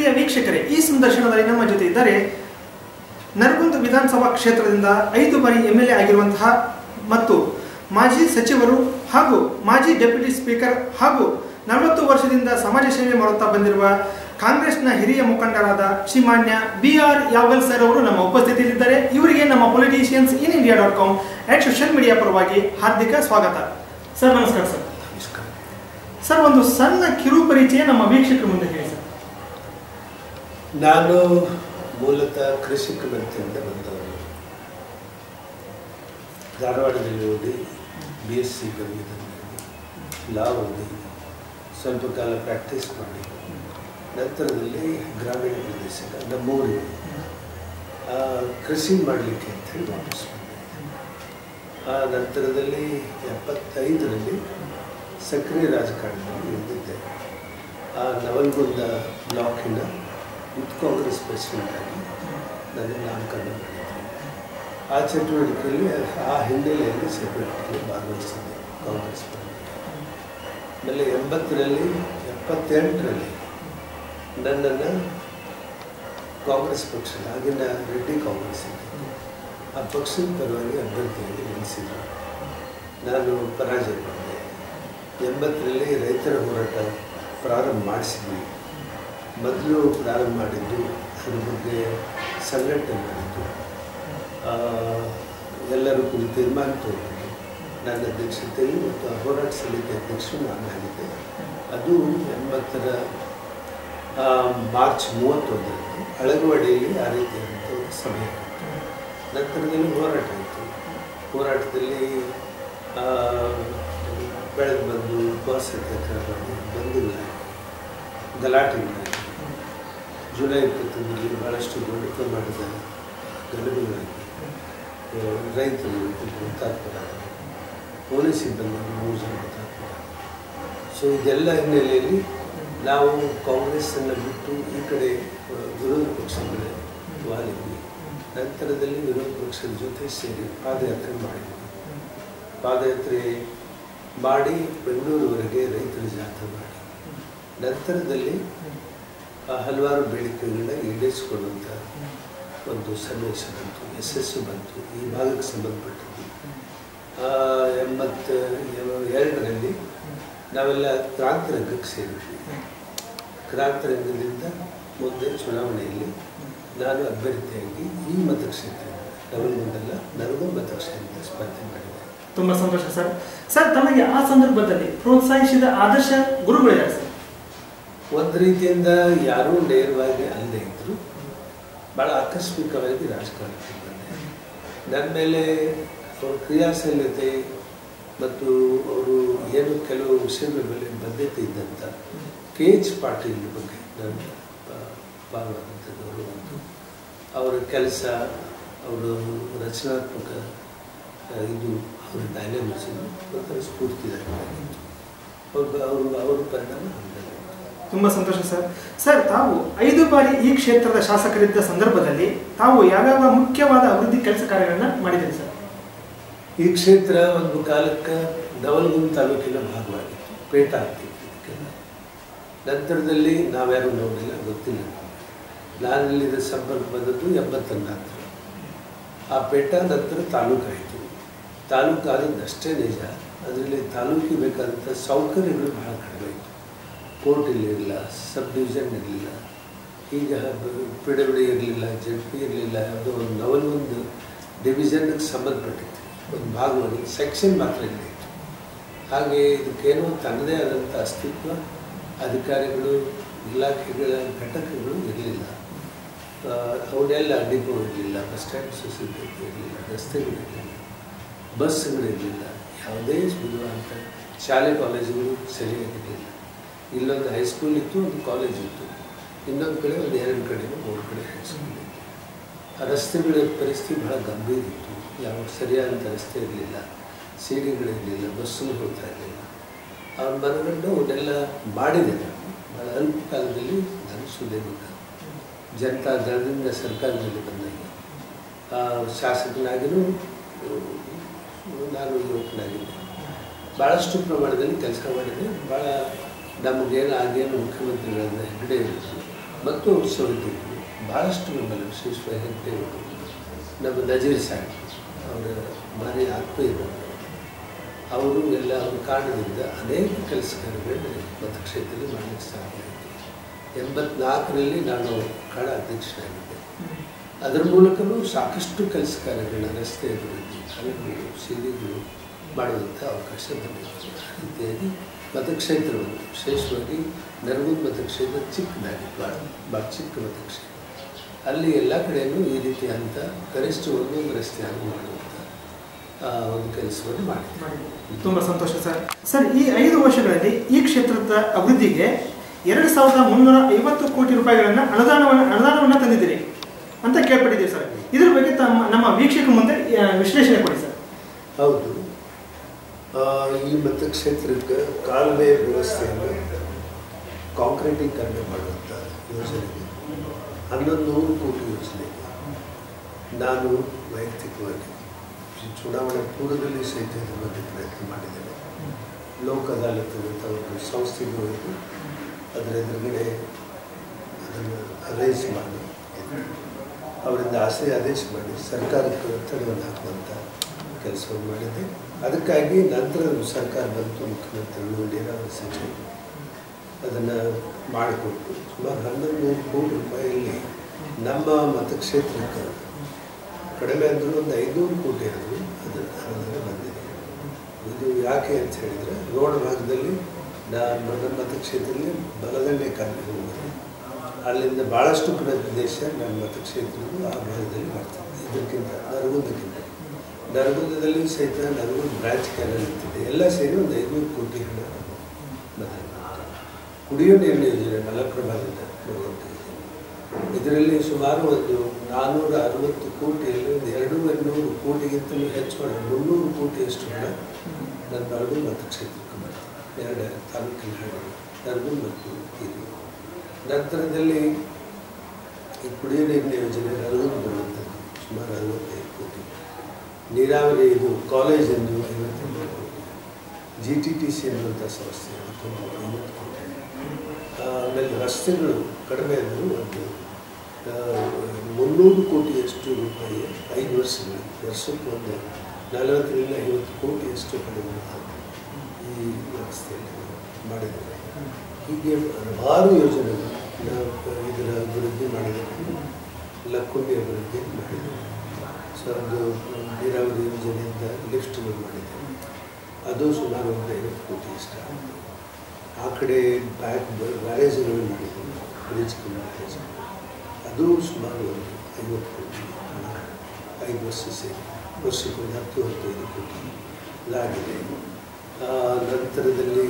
ಪ್ರಿಯ ವೀಕ್ಷಕರೇ ಈ ಸಂದರ್ಶನದಲ್ಲಿ ನಮ್ಮ ಜೊತೆ ಇದ್ದಾರೆ ನರಗುಂದ ವಿಧಾನಸಭಾ ಕ್ಷೇತ್ರದಿಂದ ಐದು ಬಾರಿ ಎಂ ಎಲ್ ಎ ಆಗಿರುವಂತಹ ಮತ್ತು ಮಾಜಿ ಸಚಿವರು ಹಾಗೂ ಮಾಜಿ ಡೆಪ್ಯೂಟಿ ಸ್ಪೀಕರ್ ಹಾಗೂ ನಲವತ್ತು ವರ್ಷದಿಂದ ಸಮಾಜ ಸೇವೆ ಮಾಡುತ್ತಾ ಬಂದಿರುವ ಕಾಂಗ್ರೆಸ್ನ ಹಿರಿಯ ಮುಖಂಡರಾದ ಶ್ರೀಮಾನ್ಯ ಬಿ ಆರ್ ಯಾವಲ್ ಸರ್ ಅವರು ನಮ್ಮ ಉಪಸ್ಥಿತಿಯಲ್ಲಿದ್ದಾರೆ ಇವರಿಗೆ ನಮ್ಮ politicians in India dot com and social media ಪರವಾಗಿ ಹಾರ್ದಿಕ ಸ್ವಾಗತ ಸರ್ ನಮಸ್ಕಾರ ಸರ್ ನಮಸ್ಕಾರ ಸರ್ ಒಂದು ಸಣ್ಣ ಕಿರು ಪರಿಚಯ ನಮ್ಮ ವೀಕ್ಷಕರ ಮುಂದೆ ಹೇಳಿ ಸರ್ ನಾನು ಮೂಲತಃ ಕೃಷಿಕ ವೃತ್ತಿಯಿಂದ ಬಂದವನು ಧಾರವಾಡದಲ್ಲಿ ಓದಿ ಬಿ ಎಸ್ ಸಿ ಗಣಿತದಲ್ಲಿ ಲಾ ಓದಿ ಸ್ವಲ್ಪ ಕಾಲ ಪ್ರಾಕ್ಟೀಸ್ ಮಾಡಿ ನಂತರದಲ್ಲಿ ಗ್ರಾಮೀಣ ಪ್ರದೇಶದ ನಮ್ಮೂರಿಗೆ ಆ, ಕೃಷಿ ಮಾಡಲಿಕ್ಕೆ ಅಂತೇಳಿ ವಾಪಸ್ ಬಂದೆ ಆ ನಂತರದಲ್ಲಿ ಎಪ್ಪತ್ತೈದರಲ್ಲಿ ಸಕ್ರಿಯ ರಾಜಕಾರಣದಲ್ಲಿ ಇದ್ದಿದ್ದೆ ಆ ನವಲ್ಗುಂದ ಬ್ಲಾಕಿನ ಯೂತ್ ಕಾಂಗ್ರೆಸ್ ಪ್ರೆಸಿಡೆಂಟ್ ಆಗಿ ನನಗೆ ನಾಮಕರಣ ಮಾಡಿದ್ರು ಆ ಚಟುವಟಿಕೆಯಲ್ಲಿ ಆ ಹಿನ್ನೆಲೆಯಲ್ಲಿ ಚಟುವಟಿಕೆಯಲ್ಲಿ ಭಾಗವಹಿಸಿದ್ದೆ ಕಾಂಗ್ರೆಸ್ ಪರವಾಗಿ ಆಮೇಲೆ ಎಂಬತ್ತರಲ್ಲಿ ಎಪ್ಪತ್ತೆಂಟರಲ್ಲಿ ನನ್ನನ್ನು ಕಾಂಗ್ರೆಸ್ ಪಕ್ಷದ ಆಗಿನ ರೆಡ್ಡಿ ಕಾಂಗ್ರೆಸ್ ಇತ್ತು ಆ ಪಕ್ಷದ ಪರವಾಗಿ ಅಭ್ಯರ್ಥಿಯಾಗಿ ನಿಲ್ಲಿಸಿದ್ರು ನಾನು ಪರಾಜಯಗೊಂಡೆ ಎಂಬತ್ತರಲ್ಲಿ ರೈತರ ಹೋರಾಟ ಪ್ರಾರಂಭ ಮಾಡಿಸಿದ್ವಿ ಮೊದಲು ಪ್ರಾರಂಭ ಮಾಡಿದ್ದು ಅದ್ರ ಬಗ್ಗೆ ಸಂಘಟನೆ ಮಾಡಿದ್ದು ಆ, ಎಲ್ಲರೂ ಕೂಡ ತೀರ್ಮಾನ ತಗೊಂಡು ನನ್ನ ಅಧ್ಯಕ್ಷತೆಯಲ್ಲಿ ಮತ್ತು ಆ ಹೋರಾಟ ಸಮಿತಿ ಅಧ್ಯಕ್ಷರು ನಾನು ಆಗಿದ್ದೆ ಅದು ಎಂಬತ್ತರ ಆ, ಮಾರ್ಚ್ ಮೂವತ್ತೊಂದರಂದು ಅಳಗವಾಡಿಯಲ್ಲಿ ಆ ರೀತಿಯಾದಂಥ ಒಂದು ಸಭೆ ಆಗಿತ್ತು ನಂತರದಲ್ಲಿ ಹೋರಾಟ ಆಯಿತು ಹೋರಾಟದಲ್ಲಿ ಆ, ಬೆಳೆದು ಬಂದು ಉಪವಾಸ ಸತ್ಯಾಗ್ರಹ ಮಾಡಿ ಬಂದಿಲ್ಲ ಗಲಾಟೆಗಳಾಗಿ ಜುಲೈ ಇಪ್ಪತ್ತೊಂದರಲ್ಲಿ ಭಾಳಷ್ಟು ದೊಡ್ಡ ಮಾಡಿದ ಗಲಭೆಗಳಾಗಿ ಆ, ರೈತರು ಹುತಾತ್ಮರಾದರು ಪೊಲೀಸ್ ಸಿಬ್ಬಂದಿ ಮೂರು ಜನ ಹುತಾತ್ಮರಾದರು ಸೊ ಇದೆಲ್ಲ ಹಿನ್ನೆಲೆಯಲ್ಲಿ ನಾವು ಕಾಂಗ್ರೆಸ್ಸನ್ನು ಬಿಟ್ಟು ಈ ಕಡೆ ಆ, ವಿರೋಧ ಪಕ್ಷಗಳ ವಾಲಿದ್ವಿ ನಂತರದಲ್ಲಿ ವಿರೋಧ ಪಕ್ಷದ ಜೊತೆ ಸೇರಿ ಪಾದಯಾತ್ರೆ ಮಾಡಿದ್ವಿ ಪಾದಯಾತ್ರೆ ಮಾಡಿ ಬೆಂಗಳೂರುವರೆಗೆ ರೈತರ ಜಾಥಾ ಮಾಡಿ ನಂತರದಲ್ಲಿ ಆ ಹಲವಾರು ಬೇಡಿಕೆಗಳನ್ನ ಈಡೇರಿಸಿಕೊಳ್ಳುವಂಥ ಒಂದು ಸನ್ನಿವೇಶ ಬಂತು ಯಶಸ್ಸು ಬಂತು ಈ ಭಾಗಕ್ಕೆ ಸಂಬಂಧಪಟ್ಟದ್ದು ಆ, ಎಂಬತ್ತ ಎರಡರಲ್ಲಿ ನಾವೆಲ್ಲ ಕ್ರಾಂತಿರಂಗಕ್ಕೆ ಸೇರಿದ್ವಿ ಕ್ರಾಂತಿರಂಗದಿಂದ ಮುಂದೆ ಚುನಾವಣೆಯಲ್ಲಿ ನಾನು ಅಭ್ಯರ್ಥಿಯಾಗಿ ಈ ಮತಕ್ಷೇತ್ರ ನವಲ್ಗುಂದಲ್ಲ ನರಗುಂದ ಮತಕ್ಷೇತ್ರದಿಂದ ಸ್ಪರ್ಧೆ ಮಾಡಿದೆ ತುಂಬಾ ಸಂತೋಷ ಸರ್ ಸರ್ ತಮಗೆ ಆ ಸಂದರ್ಭದಲ್ಲಿ ಪ್ರೋತ್ಸಾಹಿಸಿದ ಆದರ್ಶ ಗುರುಗಳು ಯಾರು ಸರ್ ಒಂದು ರೀತಿಯಿಂದ ಯಾರೂ ನೇರವಾಗಿ ಅಲ್ಲದೆ ಇದ್ದರು ಭಾಳ ಆಕಸ್ಮಿಕವಾಗಿ ರಾಜಕಾರಣಕ್ಕೆ ಬಂದೆ ನನ್ನ ಮೇಲೆ ಅವ್ರ ಕ್ರಿಯಾಶೀಲತೆ ಮತ್ತು ಅವರು ಏನು ಕೆಲವು ವಿಷಯಗಳ ಮೇಲೆ ಬದ್ಧತೆ ಇದ್ದಂಥ ಕೆ ಎಚ್ ಪಾಟೀಲ್ ಬಗ್ಗೆ ನನ್ನ ಭಾಗವಾದಂಥ ಗೌರವ ಬಂತು ಅವರ ಕೆಲಸ ಅವರು ರಚನಾತ್ಮಕ ಆ, ಇದು ಅವರ ಡೈನಾಮಿಕ್ಸ್ ಒಂಥರ ಸ್ಫೂರ್ತಿದಾಯಕವಾಗಿತ್ತು ಅವ್ರ ಅವರು ಅವರ ಪರಿಣಾಮ ನಮ್ಮೆಲ್ಲ ತುಂಬಾ ಸಂತೋಷ ಸರ್ ಸರ್ ತಾವು ಐದು ಬಾರಿ ಈ ಕ್ಷೇತ್ರದ ಶಾಸಕರಿದ್ದ ಸಂದರ್ಭದಲ್ಲಿ ತಾವು ಯಾವ್ಯಾವ ಮುಖ್ಯವಾದ ಅಭಿವೃದ್ಧಿ ಕೆಲಸ ಕಾರ್ಯಗಳನ್ನ ಮಾಡಿದ್ದೀರಿ ಸರ್ ಈ ಕ್ಷೇತ್ರ ಒಂದು ಕಾಲಕ್ಕೆ ನವಲಗುಂದ ತಾಲೂಕಿನ ಭಾಗವಾಗಿತ್ತು ಪೇಟ ಆಗ್ತಿತ್ತು ಇದಕ್ಕೆಲ್ಲ ನಂತರದಲ್ಲಿ ನಾವ್ಯಾರು ನೋಡಿಲ್ಲ ಗೊತ್ತಿಲ್ಲ ನಮ್ಗೆ. ನಾನು ಇಲ್ಲಿದ ಸಂಪರ್ಕ ಬಂದದ್ದು ಎಂಬತ್ತರ ನಂತರ ಆ ಪೇಟ ನಂತರ ತಾಲೂಕಾಯಿತು ತಾಲೂಕು ಆದದ್ದಷ್ಟೇ ನಿಜ ಅದರಲ್ಲಿ ತಾಲೂಕಿಗೆ ಬೇಕಾದಂಥ ಸೌಕರ್ಯಗಳು ಬಹಳ ಕಡಿಮೆ ಇತ್ತು ಕೋರ್ಟ್ ಇರಲಿಲ್ಲ ಸಬ್ ಡಿವಿಷನ್ ಇರಲಿಲ್ಲ ಈಗ ಪಿ ಡಬ್ಲ್ಯೂ ಇರಲಿಲ್ಲ ಜೆಡ್ ಪಿ ಇರಲಿಲ್ಲ ಯಾವುದೋ ಒಂದು ನವಲೊಂದು ಡಿವಿಷನ್ಗೆ ಸಂಬಂಧಪಟ್ಟಿತ್ತು ಒಂದು ಭಾಗವಾಗಿ ಸೆಕ್ಷನ್ ಮಾತ್ರ ಇರಲಿತ್ತು ಹಾಗೆ ಇದಕ್ಕೇನೋ ತನ್ನದೇ ಆದಂಥ ಅಸ್ತಿತ್ವ ಅಧಿಕಾರಿಗಳು ಇಲಾಖೆಗಳ ಘಟಕಗಳು ಇರಲಿಲ್ಲ ಅವನ್ನೆಲ್ಲ ಡಿಪೋ ಇರಲಿಲ್ಲ ಬಸ್ ಸ್ಟ್ಯಾಂಡ್ ಸೊಸೈಟಿ ಇರಲಿಲ್ಲ ರಸ್ತೆಗಳಿರಲಿಲ್ಲ ಬಸ್ಗಳಿರಲಿಲ್ಲ ಯಾವುದೇ ವಿಧವಾದಂಥ ಶಾಲೆ ಕಾಲೇಜುಗಳು ಸರಿಯಾಗಿರಲಿಲ್ಲ ಇಲ್ಲೊಂದು ಹೈಸ್ಕೂಲ್ ಇತ್ತು ಒಂದು ಕಾಲೇಜ್ ಇತ್ತು ಇನ್ನೊಂದು ಕಡೆ ಒಂದು ಎರಡು ಕಡೆ ಮೂರು ಕಡೆ ಹೈಸ್ಕೂಲ್ ಇತ್ತು ಆ ರಸ್ತೆಗಳ ಪರಿಸ್ಥಿತಿ ಬಹಳ ಗಂಭೀರ ಇತ್ತು ಯಾವ ಸರಿಯಾದಂಥ ರಸ್ತೆ ಇರಲಿಲ್ಲ ಸೀಡಿಗಳಿರಲಿಲ್ಲ ಬಸ್ಸುಗಳು ಹೋಗ್ತಾ ಇರಲಿಲ್ಲ ಅವ್ರು ಮನಗಂಡು ಅವನ್ನೆಲ್ಲ ಮಾಡಿದೆ ನಾನು ಭಾಳ ಅಲ್ಪ ಕಾಲದಲ್ಲಿ ನಾನು ಸುದೇಮಿಕ ಜನತಾ ದಳದಿಂದ ಸರ್ಕಾರದಲ್ಲಿ ಬಂದಾಗ ಆ, ಶಾಸಕನಾಗಿಯೂ ನಾನು ಯುವಕನಾಗಿದ್ದೆ ಭಾಳಷ್ಟು ಪ್ರಮಾಣದಲ್ಲಿ ಕೆಲಸ ಮಾಡಿದೆ ಭಾಳ ನಮಗೇನು ಆಗೇನು ಮುಖ್ಯಮಂತ್ರಿಗಳನ್ನ ಹೆಗ್ಗಡೆ ಇರಿಸಿ ಮತ್ತು ಅವ್ರ ಸಹೋದ್ಯೋಗಿಗಳು ಭಾಳಷ್ಟು ಬೆಂಬಲ ವಿಶೇಷವಾಗಿ ಹೆಗ್ಡೆ ಅವರು ನಮ್ಮ ನಜೀರ್ ಸಾಹೇಬ್ ಅವರ ಮನೆ ಆತ್ಮೀಯರು ಅವರು ಎಲ್ಲ ಅವ್ರ ಕಾರಣದಿಂದ ಅನೇಕ ಕೆಲಸ ಕಾರ್ಯಗಳನ್ನ ಮತಕ್ಷೇತ್ರದಲ್ಲಿ ಮಾಡಲಿಕ್ಕೆ ಸಾಧ್ಯ ಆಯಿತು ಎಂಬತ್ನಾಲ್ಕರಲ್ಲಿ ನಾನು ಕಳ ಅಧ್ಯಕ್ಷನಾಗಿದ್ದೆ ಅದರ ಮೂಲಕವೂ ಸಾಕಷ್ಟು ಕೆಲಸ ಕಾರ್ಯಗಳನ್ನ ರಸ್ತೆ ಅಭಿವೃದ್ಧಿ ಕಾಲೇಜುಗಳು ಸೀರೆಗಳು ಮಾಡುವಂಥ ಅವಕಾಶ ಬಂದಿತ್ತು ಆ ರೀತಿಯಾಗಿ ಮತಕ್ಷೇತ್ರವನ್ನು ವಿಶೇಷವಾಗಿ ನರಗುಂದ ಮತಕ್ಷೇತ್ರ ಚಿಕ್ಕದಾಗಿ ಭಾಳ ಭಾಳ ಚಿಕ್ಕ ಮತಕ್ಷೇತ್ರ ಅಲ್ಲಿ ಎಲ್ಲ ಕಡೆಯೂ ಈ ರೀತಿ ಅಂತ ಕನಿಷ್ಠ ಒಂದೊಂದು ರಸ್ತೆ ಆಗಿ ಮಾಡುವಂಥ ಆ, ಒಂದು ಕೆಲಸವನ್ನು ಮಾಡಿದ್ದೆ ತುಂಬ ಸಂತೋಷ ಸರ್ ಸರ್ ಈ ಐದು ವರ್ಷಗಳಲ್ಲಿ ಈ ಕ್ಷೇತ್ರದ ಅಭಿವೃದ್ಧಿಗೆ ಎರಡು ಸಾವಿರದ ಮುನ್ನೂರ ಐವತ್ತು ಕೋಟಿ ರೂಪಾಯಿಗಳನ್ನ ಅನುದಾನವನ್ನು ಅನುದಾನವನ್ನು ತಂದಿದ್ದೀರಿ ಅಂತ ಕೇಳ್ಪಟ್ಟಿದ್ದೀವಿ ಸರ್ ಇದ್ರ ಬಗ್ಗೆ ತಮ್ಮ ನಮ್ಮ ವೀಕ್ಷಕ ಮುಂದೆ ಆ, ವಿಶ್ಲೇಷಣೆ ಕೊಡಿ ಸರ್ ಹೌದು ಆ, ಈ ಮತಕ್ಷೇತ್ರಕ್ಕೆ ಕಾಲುವೆ ವ್ಯವಸ್ಥೆಯನ್ನು ಕಾಂಕ್ರೀಟೀಕರಣ ಮಾಡುವಂಥ ಯೋಜನೆಗೆ ಹನ್ನೊಂದು ನೂರು ಕೋಟಿ ಯೋಜನೆಗೆ ನಾನು ವೈಯಕ್ತಿಕವಾಗಿ ಈ ಚುನಾವಣೆ ಪೂರ್ವದಲ್ಲಿ ಸಹಿತ ಇದರ ಬಗ್ಗೆ ಪ್ರಯತ್ನ ಮಾಡಿದ್ದೇನೆ ಲೋಕ ಅದಾಲತ್ ಅಂತ ಒಂದು ಸಂಸ್ಥೆಗೆ ಹೋಗಿ ಅದರ ಎದುರುಗಡೆ ಅದನ್ನು ಅರೇಂಜ್ ಮಾಡಿ ಅವರಿಂದ ಆಸೆ ಆದೇಶ ಮಾಡಿ ಸರ್ಕಾರಕ್ಕೆ ಒತ್ತಡವನ್ನು ಹಾಕುವಂಥ ಕೆಲಸವನ್ನು ಮಾಡಿದ್ದೆ ಅದಕ್ಕಾಗಿ ನಂತರ ಸರ್ಕಾರ ಬಂತು ಮುಖ್ಯಮಂತ್ರಿಗಳು ನೀರಾವರಿ ಸಚಿವರು ಅದನ್ನು ಮಾಡಿಕೊಟ್ಟು ಸುಮಾರು ಹನ್ನೊಂದು ನೂರು ಕೋಟಿ ರೂಪಾಯಿಯಲ್ಲಿ ನಮ್ಮ ಮತಕ್ಷೇತ್ರಕ್ಕೆ ಕಡಿಮೆ ಅಂದರೂ ಒಂದು ಐನೂರು ಕೋಟಿ ಆದರೂ ಅದು ಅನುದಾನ ಬಂದಿದೆ ಇದು ಯಾಕೆ ಅಂತ ಹೇಳಿದರೆ ರೋಡ್ ಭಾಗದಲ್ಲಿ ನಾನು ನನ್ನ ಮತಕ್ಷೇತ್ರದಲ್ಲಿ ಬಲದಂಡೆ ಕಾಲಕ್ಕೆ ಹೋಗೋದು ಅಲ್ಲಿಂದ ಭಾಳಷ್ಟು ಕಡೆ ಪ್ರದೇಶ ನನ್ನ ಮತಕ್ಷೇತ್ರದ್ದು ಆ ಭಾಗದಲ್ಲಿ ಮಾಡ್ತಾರೆ ಇದಕ್ಕಿಂತ ನರಗುಂದಕ್ಕಿಂತ ನರಗುಂದದಲ್ಲಿ ಸಹಿತ ನರಗುಂದ ಬ್ರಾಂಚ್ ಕ್ಯಾನಲ್ ಇರ್ತಿದೆ ಎಲ್ಲ ಸೇರಿ ಒಂದು ಐನೂರು ಕೋಟಿ ಹಣ ಬಂದಿದೆ. ಕುಡಿಯೋ ನೀರಿನ ಯೋಜನೆ ಮಲಪ್ರಭಾದಿಂದ ಬರುವಂಥ ಯೋಜನೆ. ಇದರಲ್ಲಿ ಸುಮಾರು ಒಂದು ನಾನ್ನೂರ ಅರವತ್ತು ಕೋಟಿಯಲ್ಲಿ ಒಂದು ಎರಡೂವರೆ ನೂರು ಕೋಟಿಗಿಂತಲೂ ಹೆಚ್ಚು ಹಣ ಮುನ್ನೂರು ಕೋಟಿಯಷ್ಟು ಹಣ ನನ್ನ ನರಗುಂದ ಮತಕ್ಷೇತ್ರಕ್ಕೆ ಬರ್ತದೆ ಎರಡು ತಾಲೂಕಿನ ಹಣ ನರಗುಂದ ಮತ್ತು ಇದು ನಂತರದಲ್ಲಿ ಈ ಕುಡಿಯೋ ನೀರಿನ ಯೋಜನೆ ನರಗುಂದ ಬರುವಂಥದ್ದು ಸುಮಾರು ಅರವತ್ತೈದು ಕೋಟಿ ನೀರಾವರಿ ಇದು ಕಾಲೇಜನ್ನು ಐವತ್ತೆಂಟು ಕೋಟಿ ಜಿ ಟಿ ಟಿ ಸಿ ಅನ್ನುವಂಥ ಸಂಸ್ಥೆ ಅದಕ್ಕೊಂದು ಐವತ್ತು ಕೋಟಿ ಆಮೇಲೆ ರಸ್ತೆಗಳು ಕಡಿಮೆ ಅಂದರೂ ಒಂದು ಆ, ಮುನ್ನೂರು ಕೋಟಿಯಷ್ಟು ರೂಪಾಯಿ ಐದು ವರ್ಷಗಳು ವರ್ಷಕ್ಕೆ ಒಂದು ನಲವತ್ತರಿಂದ ಐವತ್ತು ಕೋಟಿಯಷ್ಟು ಹಣವನ್ನು ಈ ವ್ಯವಸ್ಥೆಯಲ್ಲಿ ಮಾಡಿದ್ದಾರೆ ಹೀಗೆ ಹಲವಾರು ಯೋಜನೆಗಳು ನಾವು ಇದರ ಅಭಿವೃದ್ಧಿ ಮಾಡಿದ್ದೇವೆ ಲಕ್ಕುಂಡಿ ಅಭಿವೃದ್ಧಿ ಮಾಡಿದ್ದೇವೆ ಸೊ ಅದು ನೀರಾವರಿ ಯೋಜನೆಯಿಂದ ಲಿಫ್ಟ್ಗಳು ಮಾಡಿದ್ದೇವೆ ಅದು ಸುಮಾರು ಒಂದು ಐವತ್ತು ಕೋಟಿ ಇಷ್ಟ ಆ ಕಡೆ ಬ್ಯಾಕ್ ಬ್ಯಾರೇಜ್ಗಳು ಮಾಡಿದ್ದೇವೆ ಬ್ರಿಡ್ಜ್ ಬ್ಯಾರೇಜ್ ಅದು ಸುಮಾರು ಒಂದು ಐವತ್ತು ಕೋಟಿ ಹಣ ಐದು ವರ್ಷ ಸೇರಿ ವರ್ಷಕ್ಕೊಂದು ಹತ್ತು ಹದಿನೈದು ಕೋಟಿ ಇದಾಗಿದೆ ಆ, ನಂತರದಲ್ಲಿ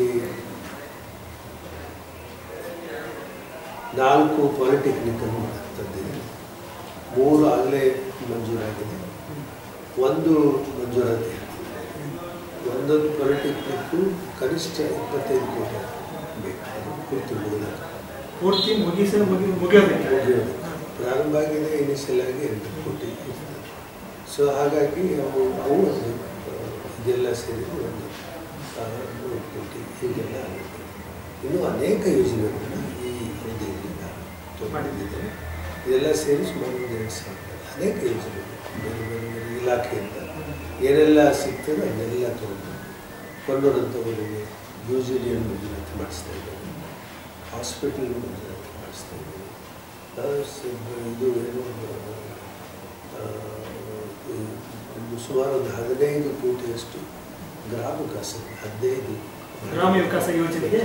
ನಾಲ್ಕು ಪಾಲಿಟೆಕ್ನಿಕಲ್ ತಂದಿದೆ ಮೂರು ಆಗಲೇ ಮಂಜೂರಾಗಿದೆ ಒಂದು ಮಂಜೂರಾತಿ ಒಂದೊಂದು ಪಾಲಿಟೆಕ್ನಿಕ್ಕು ಕನಿಷ್ಠ ಇಪ್ಪತ್ತೈದು ಕೋಟಿ ಬೇಕು ಅದು ಪೂರ್ತಿ ಮುಗಿದಾಗ ಪೂರ್ತಿ ಮುಗಿಸಿ ಮುಗಿ ಮುಗಿಯೋದಕ್ಕೆ ಮುಗಿಯೋದು ಪ್ರಾರಂಭ ಆಗಿದೆ ಇನಿಷಿಯಲ್ ಆಗಿ ಎಂಟು ಕೋಟಿ ಇರ್ತದೆ ಸೊ ಹಾಗಾಗಿ ಅವು ಅವು ಒಂದು ಆ, ಇದೆಲ್ಲ ಸೇರಿ ಒಂದು ಆ, ನೂರು ಕೋಟಿ ಹೀಗೆಲ್ಲ ಆಗುತ್ತೆ ಇನ್ನೂ ಅನೇಕ ಯೋಜನೆಗಳನ್ನ ಈ ಅವಧಿಯಲ್ಲಿ ನಾನು ಮಾಡಿದ್ದೇನೆ ಇದೆಲ್ಲ ಸೇರಿ ಸುಮಾರು ಒಂದು ಎರಡು ಸಾವಿರ ಅನೇಕ ಯೋಜನೆಗಳು ಬೇರೆ ಬೇರೆ ಬೇರೆ ಇಲಾಖೆಯಿಂದ ಏನೆಲ್ಲ ಸಿಗ್ತದೆ ಅದನ್ನೆಲ್ಲ ತಗೊಂಡು ಕೊಂಡೋದಂಥವರಿಗೆ ಯೂಜಿಲಿಯನ್ನು ಮಂಜೂರಾತಿ ಮಾಡಿಸ್ತಾ ಇದ್ದಾರೆ ಹಾಸ್ಪಿಟಲ್ ಮಂಜೂರಾತಿ ಮಾಡಿಸ್ತಾ ಇದ್ದೀವಿ ಆ, ಸ- ಇದು ಏನು ಆ, ಈ ಒಂದು ಸುಮಾರು ಒಂದು ಹದಿನೈದು ಕೋಟಿಯಷ್ಟು ಗ್ರಾಮ ವಿಕಾಸ ಹದಿನೈದು ಗ್ರಾಮ ವಿಕಾಸ ಯೋಜನೆಗೆ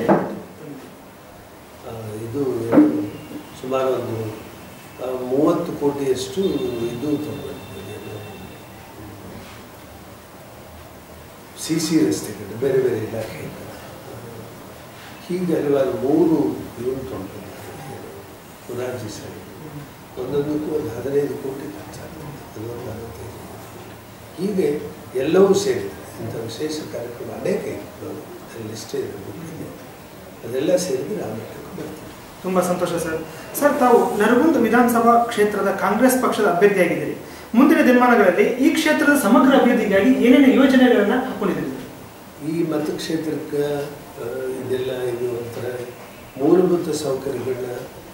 ಆ, ಇದು ಏನು ಸುಮಾರು ಒಂದು ಆ, ಮೂವತ್ತು ಕೋಟಿಯಷ್ಟು ಇದು ತಗೊಂಡಿದ್ದೀವಿ ಏನು ಸಿ ಸಿ ರಸ್ತೆಗಳು ಬೇರೆ ಬೇರೆ ಇಲಾಖೆಯಿಂದ ಹೀಗೆ ಹಲವಾರು ಮೂರು ಇವನು ತೊಗೊಂಡಿದ್ದಾರೆ ಮುರಾರ್ಜಿ ಸಾಹೇಬ್ ಒಂದೊಂದಕ್ಕೂ ಒಂದು ಹದಿನೈದು ಕೋಟಿ ಖರ್ಚಾಗ್ತದೆ ಅದು ಒಂದು ಅರವತ್ತೈದು ಕೋಟಿ. ಹೀಗೆ ಎಲ್ಲವೂ ಸೇರಿದೆ ಇಂಥ ವಿಶೇಷ ಕಾರ್ಯಕ್ರಮ ಅನೇಕ ಇತ್ತು ಲಿಸ್ಟೇ ಇದೆ ಅದೆಲ್ಲ ಸೇರಿದ್ರೆ ಆ ಮಟ್ಟಕ್ಕೆ ಬರ್ತದೆ ತುಂಬಾ ಸಂತೋಷ ಸರ್ ಸರ್ ತಾವು ನರಗುಂದ ವಿಧಾನಸಭಾ ಕ್ಷೇತ್ರದ ಕಾಂಗ್ರೆಸ್ ಪಕ್ಷದ ಅಭ್ಯರ್ಥಿಯಾಗಿದ್ದೀರಿ ಮುಂದಿನ ದಿನಮಾನಗಳಲ್ಲಿ ಈ ಕ್ಷೇತ್ರದ ಸಮಗ್ರ ಅಭಿವೃದ್ಧಿಗಾಗಿ ಏನೇನು ಯೋಜನೆಗಳನ್ನ ಹಾಕೊಂಡಿದ್ದೀರಿ ಈ ಮತಕ್ಷೇತ್ರಕ್ಕೆ ಆ, ಇದೆಲ್ಲ ಇದು ಒಂಥರ ಮೂಲಭೂತ ಸೌಕರ್ಯಗಳನ್ನ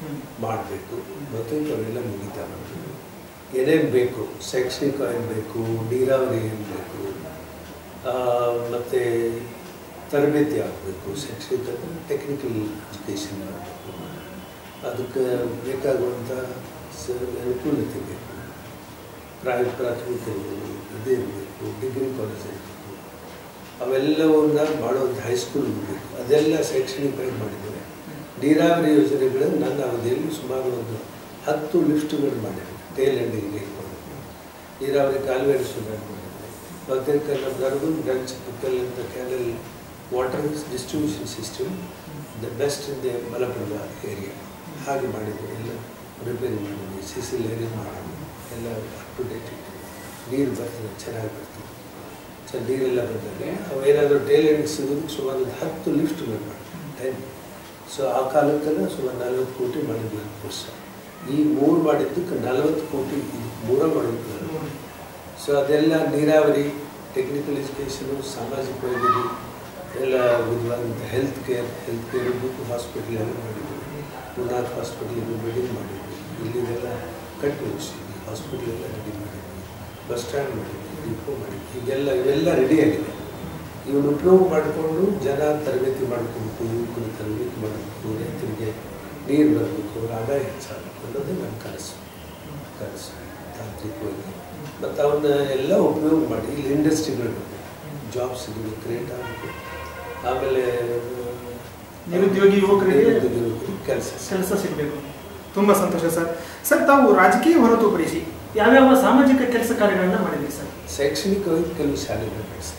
ಹ್ಮ್. ಮಾಡಬೇಕು ಮತ್ತು ಅವೆಲ್ಲ ಮುಗಿತಾ ಬಂತು ಏನೇನು ಬೇಕು ಶೈಕ್ಷಣಿಕ ಏನು ಬೇಕು ನೀರಾವರಿ ಏನು ಬೇಕು ಮತ್ತು ತರಬೇತಿ ಆಗಬೇಕು ಶೈಕ್ಷಣಿಕ ಟೆಕ್ನಿಕಲ್ ಎಜುಕೇಷನ್ ಆಗಬೇಕು ಅದಕ್ಕೆ ಬೇಕಾಗುವಂಥ ಸ ಅನುಕೂಲತೆ ಬೇಕು ಪ್ರಾಯ ಪ್ರಾಥಮಿಕ ಇರ್ಬೋದು, ಇದೇ ಇರಬೇಕು ಡಿಗ್ರಿ ಕಾಲೇಜ್ ಇರಬೇಕು ಅವೆಲ್ಲವನ್ನ ಮಾಡೋದು ಹೈಸ್ಕೂಲ್ ಬೇಕು ಅದೆಲ್ಲ ಶೈಕ್ಷಣಿಕವಾಗಿ ಮಾಡಿದ್ದೇವೆ ನೀರಾವರಿ ಯೋಜನೆಗಳು ನನ್ನ ಅವಧಿಯಲ್ಲಿ ಸುಮಾರು ಒಂದು ಹತ್ತು ಲಿಫ್ಟ್ಗಳು ಮಾಡಿದೆ ಟೇಲ್ ಎಂಡಿಗೆ ಇಟ್ಕೊಂಡು ನೀರಾವರಿ ಕಾಲುವೆ ಸುಧಾರಣೆ ಮಾಡಿದೆ ಮತ್ತು ನಮ್ಮ ನರಗುಂದ್ ಬ್ರಾಂಚ್ ಪಕ್ಕಲ್ ಅಂತ canal water distribution system the best in the Malaprabha area ಹಾಗೆ ಮಾಡಿದ್ವಿ ಎಲ್ಲ ರಿಪೇರಿ ಮಾಡಿದ್ವಿ ಸಿ ಸಿ ಲೇರಿ ಮಾಡಿದ್ವಿ ಎಲ್ಲ ಅಪ್ ಟು ಡೇಟ್ ಇಟ್ಟು ನೀರು ಬರ್ತದೆ ಚೆನ್ನಾಗಿ ಬರ್ತದೆ ಸೊ ನೀರೆಲ್ಲ ಬಂದಾಗ ಅವೇನಾದರೂ ಟೇಲ್ ಎಂಡಿಗೆ ಸಿಗೋದಕ್ಕೆ ಸುಮಾರು ಒಂದು ಹತ್ತು ಲಿಫ್ಟ್ಗಳು ಮಾಡಿ ಟೆನ್ ಸೊ ಆ ಕಾಲಕ್ಕೆಲ್ಲ ಸುಮಾರು ನಲ್ವತ್ತು ಕೋಟಿ ಮಾಡಿದ್ವಿ ಹತ್ತು ವರ್ಷ ಈ ಮೂರು ಮಾಡಿದ್ದಕ್ಕೆ ನಲವತ್ತು ಕೋಟಿ ಇದು ಮೂರ ಮಾಡಿದ್ದು ಸೊ ಅದೆಲ್ಲ ನೀರಾವರಿ ಟೆಕ್ನಿಕಲ್ ಎಜುಕೇಷನು ಸಾಮಾಜಿಕವಾಗಿ ಎಲ್ಲ ವಿಧವಾದಂಥ ಹೆಲ್ತ್ ಕೇರ್ ಹೆಲ್ತ್ ಕೇರ್ ಇರಬೇಕು ಹಾಸ್ಪಿಟಲ್ ಎಲ್ಲ ಮಾಡಿದ್ವಿ ಗುರುನಾಥ್ ಹಾಸ್ಪಿಟಲ್ ಬಿಲ್ಡಿಂಗ್ ಮಾಡಿದ್ವಿ ಇಲ್ಲಿದೆಲ್ಲ ಕಟ್ಟಿ ಮುಗಿಸಿದ್ವಿ ಹಾಸ್ಪಿಟಲ್ ಎಲ್ಲ ರೆಡಿ ಮಾಡಿದ್ವಿ ಬಸ್ ಸ್ಟ್ಯಾಂಡ್ ಮಾಡಿದ್ವಿ ಡಿಪೋ ಮಾಡಿದ್ವಿ ಹೀಗೆಲ್ಲ ಇವೆಲ್ಲ ರೆಡಿ ಆಗಿದೆ ಇವನು ಉಪಯೋಗ ಮಾಡಿಕೊಂಡು ಜನ ತರಬೇತಿ ಮಾಡ್ಕೊಬೇಕು ಯುವಕರು ತರಬೇತಿ ಮಾಡಬೇಕು ರೈತರಿಗೆ ನೀರು ಬರಬೇಕು ಅವ್ರ ಆದಾಯ ಹೆಚ್ಚಾಗಬೇಕು ಅನ್ನೋದೇ ನನ್ನ ಕನಸು ಕನಸು ತಾಂತ್ರಿಕವಾಗಿ ಮತ್ತು ಅವನ್ನ ಎಲ್ಲ ಉಪಯೋಗ ಮಾಡಿ ಇಲ್ಲಿ ಇಂಡಸ್ಟ್ರಿಗಳು ಜಾಬ್ಸ್ಗಳು ಕ್ರಿಯೇಟ್ ಆಗಬೇಕು ಆಮೇಲೆ ನಿರುದ್ಯೋಗಿ ಯುವಕರಿಗೆ ಕೆಲಸ ಕೆಲಸ ಸಿಗಬೇಕು ತುಂಬ ಸಂತೋಷ ಸರ್ ಸರ್ ತಾವು ರಾಜಕೀಯ ಹೊರತುಪಡಿಸಿ ಯಾವ್ಯಾವ ಸಾಮಾಜಿಕ ಕೆಲಸ ಕಾರ್ಯಗಳನ್ನ ಮಾಡಿದ್ರಿ ಸರ್ ಶೈಕ್ಷಣಿಕವಾಗಿ ಕೆಲವು ಶಾಲೆಗಳು ನಡೆಸ್ತಾರೆ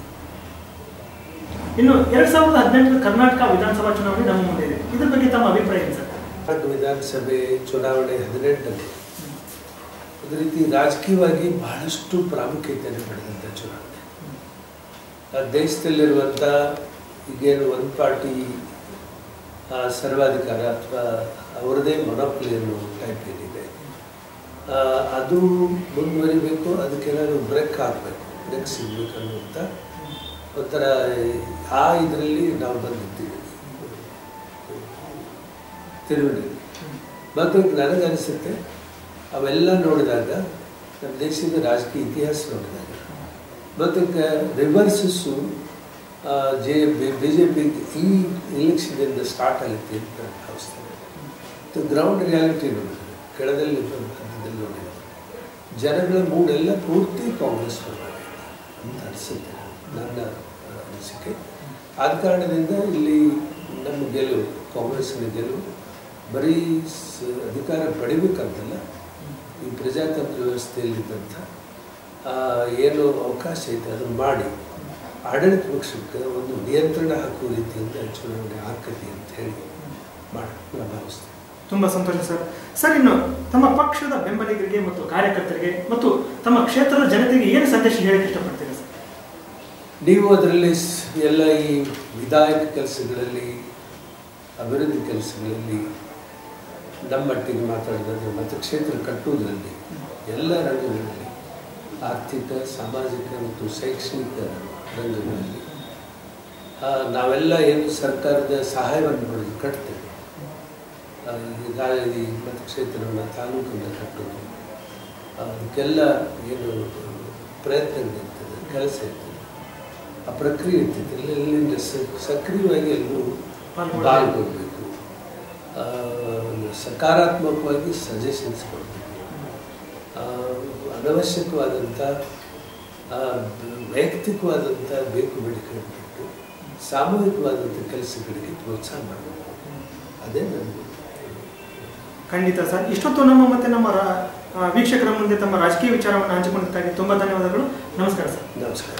ಇನ್ನು ಎರಡ್ ಸಾವಿರದ ಹದಿನೆಂಟರ ಕರ್ನಾಟಕ ವಿಧಾನಸಭಾ ಚುನಾವಣೆ ನಮ್ಮ ಮುಂದೆ ಇದೆ ಇದ್ರ ಬಗ್ಗೆ ತಮ್ಮ ಅಭಿಪ್ರಾಯ ಏನು ಸರ್ ಕರ್ನಾಟಕ ವಿಧಾನಸಭೆ ಚುನಾವಣೆ ಹದಿನೆಂಟರಲ್ಲಿ ಅದೇ ರೀತಿ ರಾಜಕೀಯವಾಗಿ ಬಹಳಷ್ಟು ಪ್ರಾಮುಖ್ಯತೆಯನ್ನು ಪಡೆದಂಥ ಚುನಾವಣೆ ಆ ದೇಶದಲ್ಲಿರುವಂಥ ಈಗೇನು ಒಂದು ಪಾರ್ಟಿ ಆ, ಸರ್ವಾಧಿಕಾರ ಅಥವಾ ಅವರದೇ ಮೊನೊಪಲಿ ಅನ್ನೋ ಟೈಪ್ ಏನಿದೆ ಆ, ಅದು ಮುಂದುವರಿಬೇಕು ಅದಕ್ಕೆಲ್ಲಾದ್ರೂ ಬ್ರೇಕ್ ಆಗಬೇಕು ಬ್ರೇಕ್ ಸಿಗಬೇಕು ಅನ್ನುವಂಥ ಒಂಥರ ಆ ಇದರಲ್ಲಿ ನಾವು ಬಂದಿದ್ದೀವಿ ತಿರುವಿನಲ್ಲಿ ಮತ್ತು ನನಗನ್ನಿಸುತ್ತೆ ಅವೆಲ್ಲ ನೋಡಿದಾಗ ನಮ್ಮ ದೇಶದ ರಾಜಕೀಯ ಇತಿಹಾಸ ನೋಡಿದಾಗ ಮತ್ತು reverses J B J P ಈ ಎಲೆಕ್ಷನಿಂದ ಸ್ಟಾರ್ಟ್ ಆಗುತ್ತೆ ಅಂತ ನಾನು ಭಾವಿಸ್ತೇನೆ ಮತ್ತು ಗ್ರೌಂಡ್ ರಿಯಾಲಿಟಿ ನೋಡಿದ್ರೆ ಕೆಳದಲ್ಲಿ ಹಂತದಲ್ಲಿ ನೋಡಿದ್ರೆ ಜನಗಳ ಮೂಡೆಲ್ಲ ಪೂರ್ತಿ ಕಾಂಗ್ರೆಸ್ ಪರವಾಗಿದೆ ಅಂತ ಅನಿಸುತ್ತೆ ನನ್ನ ಅನಿಸಿಕೆ ಆದ ಕಾರಣದಿಂದ ಇಲ್ಲಿ ನಮ್ಮ ಗೆಲುವು ಕಾಂಗ್ರೆಸ್ಸಿನ ಗೆಲುವು ಬರೀ ಸ- ಅಧಿಕಾರ ಪಡಿಬೇಕಂತಲ್ಲ ಈ ಪ್ರಜಾತಂತ್ರ ವ್ಯವಸ್ಥೆಯಲ್ಲಿದ್ದಂಥ ಆ, ಏನು ಅವಕಾಶ ಐತೆ ಅದನ್ನು ಮಾಡಿ ಆಡಳಿತ ಪಕ್ಷಕ್ಕೆ ಒಂದು ನಿಯಂತ್ರಣ ಹಾಕುವ ರೀತಿಯಿಂದ ಚುನಾವಣೆ ಆಕತಿ ಅಂತ ಹೇಳಿ ಮಾಡಿ ನಾನು ಭಾವಿಸ್ತೇನೆ ತುಂಬಾ ಸಂತೋಷ ಸರ್ ಸರ್ ಇನ್ನು ತಮ್ಮ ಪಕ್ಷದ ಬೆಂಬಲಿಗರಿಗೆ ಮತ್ತು ಕಾರ್ಯಕರ್ತರಿಗೆ ಮತ್ತು ತಮ್ಮ ಕ್ಷೇತ್ರದ ಜನತೆಗೆ ಏನು ಸಂದೇಶ ಹೇಳಕ್ಕೆ ಇಷ್ಟಪಡ್ತೀರಾ ಸರ್ ನೀವು ಅದರಲ್ಲಿ ಸ್- ಎಲ್ಲ ಈ ವಿಧಾಯಕ ಕೆಲಸಗಳಲ್ಲಿ ಅಭಿವೃದ್ಧಿ ಕೆಲಸಗಳಲ್ಲಿ ನಮ್ಮ ಮಟ್ಟಿಗೆ ಮಾತಾಡಿದ್ರೆ ಮತ್ತು ಕ್ಷೇತ್ರ ಕಟ್ಟುವುದರಲ್ಲಿ ಎಲ್ಲ ರಂಗಗಳಲ್ಲಿ ಆರ್ಥಿಕ ಸಾಮಾಜಿಕ ಮತ್ತು ಶೈಕ್ಷಣಿಕ ರಂಗಗಳಲ್ಲಿ ಆ, ನಾವೆಲ್ಲ ಏನು ಸರ್ಕಾರದ ಸಹಾಯವನ್ನು ಪಡೆದು ಕಟ್ತೇವೆ ಆ, ಈ ರಾ- ಈ ಮತಕ್ಷೇತ್ರವನ್ನು ತಾಲೂಕನ್ನು ಕಟ್ಟೋದು ಆ, ಅದಕ್ಕೆಲ್ಲ ಏನು ಪ್ರಯತ್ನಗಳಿರ್ತದೆ ಕೆಲಸ ಇರ್ತದೆ ಆ ಪ್ರಕ್ರಿಯೆ ಇರ್ತದೆ ಎಲ್ಲಿಂದ ಸ- ಸಕ್ರಿಯವಾಗಿ ಎಲ್ಲರೂ ಪಾಲ್ಗೊಳ್ಬೇಕು. ಪಾಲ್ಗೊಳ್ಬೇಕು ಆ, ಸಕಾರಾತ್ಮಕವಾಗಿ ಸಜೆಷನ್ಸ್ ಕೊಡಬೇಕು ಆ, ಅನವಶ್ಯಕವಾದಂಥ ಆ, ವೈಯಕ್ತಿಕವಾದಂಥ ಬೇಕು ಬೇಡಿಕೆ ಬಿಟ್ಟು ಸಾಮೂಹಿಕವಾದಂಥ ಕೆಲಸಗಳಿಗೆ ಪ್ರೋತ್ಸಾಹ ಮಾಡಬೇಕು ಅದೇ ನನ್ನ ಖಂಡಿತ ಸರ್ ಇಷ್ಟೊತ್ತು ನಮ್ಮ ಮತ್ತೆ ನಮ್ಮ ರಾ- ಆ, ವೀಕ್ಷಕರ ಮುಂದೆ ತಮ್ಮ ರಾಜಕೀಯ ವಿಚಾರವನ್ನು ಹಂಚಿಕೊಂಡಿದ್ದಕ್ಕಾಗಿ ತುಂಬಾ ಧನ್ಯವಾದಗಳು ನಮಸ್ಕಾರ ಸರ್ ನಮಸ್ಕಾರ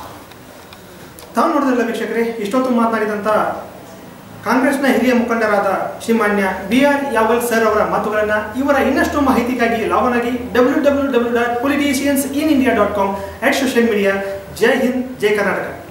ತಾವು ನೋಡಿದ್ರಲ್ಲ ವೀಕ್ಷಕರೇ ಇಷ್ಟೊತ್ತು ಮಾತನಾಡಿದಂಥ ಕಾಂಗ್ರೆಸ್ನ ಹಿರಿಯ ಮುಖಂಡರಾದ ಶ್ರೀಮಾನ್ಯ ಬಿ ಆರ್ ಯಾವಲ್ ಸರ್ ಅವರ ಮಾತುಗಳನ್ನು ಇವರ ಇನ್ನಷ್ಟು ಮಾಹಿತಿಗಾಗಿ ಲಾಗನ್ ಆಗಿ W W W dot politicians in India dot com at social media ಜೈ ಹಿಂದ್ ಜೈ ಕರ್ನಾಟಕ